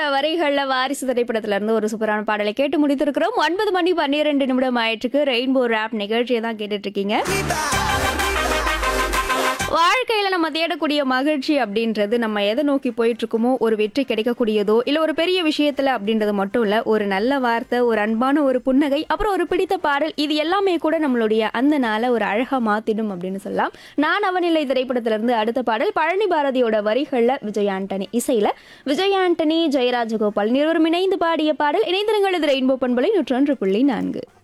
வரிகள்ல வாரிசு திரைப்படத்துல இருந்து ஒரு சூப்பரான பாடலை கேட்டு முடித்திருக்கிறோம் ஒன்பது மணி பன்னிரெண்டு நிமிடம் ஆயிட்டுருக்கு ரெயின்போ ரேப் நிகழ்ச்சியை தான் கேட்டுட்டு இருக்கீங்க வாழ்க்கையில நம்ம தேடக்கூடிய மகிழ்ச்சி அப்படின்றது நம்ம எதை நோக்கி போயிட்டு இருக்கோமோ ஒரு வெற்றி கிடைக்கக்கூடியதோ இல்ல ஒரு பெரிய விஷயத்துல அப்படின்றது மட்டும் இல்ல ஒரு நல்ல வார்த்தை ஒரு அன்பான ஒரு புன்னகை அப்புறம் ஒரு பிடித்த பாடல் இது எல்லாமே கூட நம்மளுடைய அந்த நாளை ஒரு அழகா மாத்திடும் அப்படின்னு சொல்லலாம் நான் அவனிலை திரைப்படத்துல இருந்து அடுத்த பாடல் பழனி பாரதியோட வரிகள்ல விஜய் ஆண்டனி இசையில விஜய் ஆண்டனி ஜெயராஜகோபால் இருவரும் இணைந்து பாடிய பாடல் இணைந்திருங்கள் இது ரெயின்போ பண்பலை நூற்றொன்று புள்ளி நான்கு